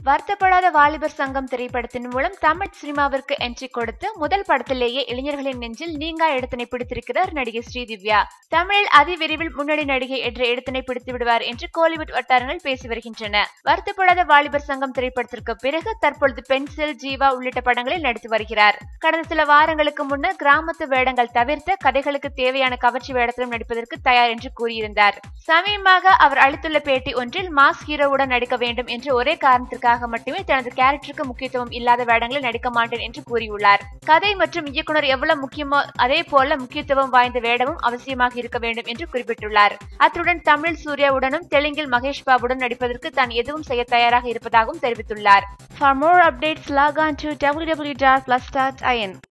வருத்தப்படாத வாலிபர் சங்கம் திரைப்படத்தின் மூலம் தமிழ் சினிமாவிற்கு என்ட்ரி கொடுத்து முதல் படத்திலேயே இளைஞர்களின் நெஞ்சில் நீங்கா இடத்தினை பிடித்திருக்கிறார் நடிகை ஸ்ரீதிவ்யா தமிழில் அதிவிரைவில் முன்னணி நடிகை என்ற இடத்தினை பிடித்து விடுவார் என்று கோலிவுட் வட்டாரங்கள் பேசி வருகின்றன வருத்தப்படாத வாலிபர் சங்கம் திரைப்படத்திற்கு பிறகு தற்பொழுது பென்சில் ஜீவா உள்ளிட்ட படங்களில் நடித்து வருகிறார் கடந்த சில வாரங்களுக்கு முன்னர் கிராமத்து வேடங்கள் தவிர்த்த கதைகளுக்கு தேவையான கவர்ச்சி வேடத்திலும் நடிப்பதற்கு தயார் என்று கூறியிருந்தார் சமீபமாக அவர் அளித்துள்ள பேட்டி ஒன்றில் மாஸ் ஹீரோவுடன் நடிக்க வேண்டும் என்ற ஒரே காரணத்திற்காக மட்டுமே தனது கேரக்டருக்கு முக்கியத்துவம் இல்லாத வேடங்களில் நடிக்க மாட்டேன் என்று கூறியுள்ளார் கதை மற்றும் இயக்குனர் எவ்வளவு முக்கியமோ அதே போல முக்கியத்துவம் வாய்ந்த வேடமும் அவசியமாக இருக்க வேண்டும் என்று குறிப்பிட்டுள்ளார் அத்துடன் தமிழ் சூர்யாவுடனும் தெலுங்கில் மகேஷ் பாபுடன் நடிப்பதற்கு தான் எதுவும் செய்ய தயாராக இருப்பதாகவும் தெரிவித்துள்ளார் For more updates, log on to www.plus.in.